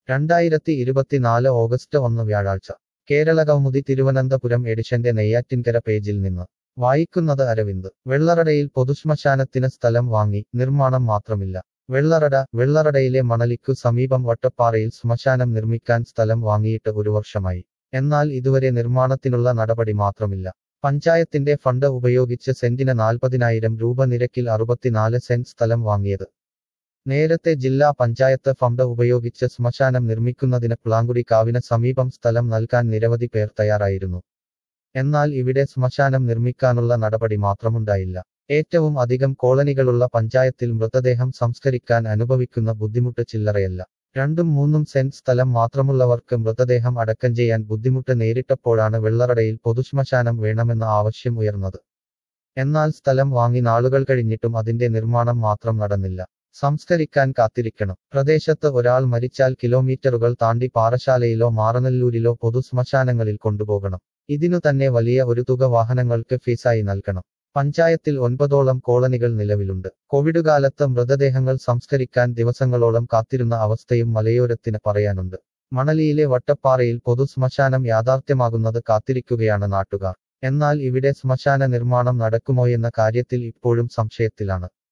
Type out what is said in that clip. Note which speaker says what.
Speaker 1: രണ്ടായിരത്തി ഇരുപത്തിനാല് ഓഗസ്റ്റ് ഒന്ന് വ്യാഴാഴ്ച കേരള കൗമുദി തിരുവനന്തപുരം എഡിഷന്റെ നെയ്യാറ്റിൻകര പേജിൽ നിന്ന് വായിക്കുന്നത് അരവിന്ദ് വെള്ളറടയിൽ പൊതുശ്മശാനത്തിന് സ്ഥലം വാങ്ങി നിർമ്മാണം മാത്രമില്ല വെള്ളറട വെള്ളറടയിലെ മണലിക്കു സമീപം വട്ടപ്പാറയിൽ ശ്മശാനം നിർമ്മിക്കാൻ സ്ഥലം വാങ്ങിയിട്ട് ഒരു വർഷമായി എന്നാൽ ഇതുവരെ നിർമ്മാണത്തിനുള്ള നടപടി മാത്രമില്ല പഞ്ചായത്തിന്റെ ഫണ്ട് ഉപയോഗിച്ച് സെന്റിന് നാൽപ്പതിനായിരം രൂപ നിരക്കിൽ അറുപത്തിനാല് സെന്റ് സ്ഥലം വാങ്ങിയത് നേരത്തെ ജില്ലാ പഞ്ചായത്ത് ഫണ്ട് ഉപയോഗിച്ച് ശ്മശാനം നിർമ്മിക്കുന്നതിന് പ്ലാങ്കുടി കാവിന് സമീപം സ്ഥലം നൽകാൻ നിരവധി പേർ തയ്യാറായിരുന്നു എന്നാൽ ഇവിടെ ശ്മശാനം നിർമ്മിക്കാനുള്ള നടപടി മാത്രമുണ്ടായില്ല ഏറ്റവും അധികം കോളനികളുള്ള പഞ്ചായത്തിൽ മൃതദേഹം സംസ്കരിക്കാൻ അനുഭവിക്കുന്ന ബുദ്ധിമുട്ട് ചില്ലറയല്ല രണ്ടും മൂന്നും സെന്റ് സ്ഥലം മാത്രമുള്ളവർക്ക് മൃതദേഹം അടക്കം ചെയ്യാൻ ബുദ്ധിമുട്ട് നേരിട്ടപ്പോഴാണ് വെള്ളറടയിൽ പൊതുശ്മശാനം വേണമെന്ന ആവശ്യം ഉയർന്നത് എന്നാൽ സ്ഥലം വാങ്ങി നാളുകൾ കഴിഞ്ഞിട്ടും അതിന്റെ നിർമ്മാണം മാത്രം നടന്നില്ല സംസ്കരിക്കാൻ കാത്തിരിക്കണം പ്രദേശത്ത് ഒരാൾ മരിച്ചാൽ കിലോമീറ്ററുകൾ താണ്ടി പാറശാലയിലോ മാറനല്ലൂരിലോ പൊതുശ്മശാനങ്ങളിൽ കൊണ്ടുപോകണം ഇതിനു തന്നെ വലിയ ഒരു തുക വാഹനങ്ങൾക്ക് ഫീസായി നൽകണം പഞ്ചായത്തിൽ ഒൻപതോളം കോളനികൾ നിലവിലുണ്ട് കോവിഡ് കാലത്ത് മൃതദേഹങ്ങൾ സംസ്കരിക്കാൻ ദിവസങ്ങളോളം കാത്തിരുന്ന അവസ്ഥയും മലയോരത്തിന് പറയാനുണ്ട് മണലിയിലെ വട്ടപ്പാറയിൽ പൊതു ശ്മശാനം യാഥാർത്ഥ്യമാകുന്നത് കാത്തിരിക്കുകയാണ് നാട്ടുകാർ എന്നാൽ ഇവിടെ ശ്മശാന നിർമ്മാണം നടക്കുമോയെന്ന കാര്യത്തിൽ ഇപ്പോഴും സംശയത്തിലാണ്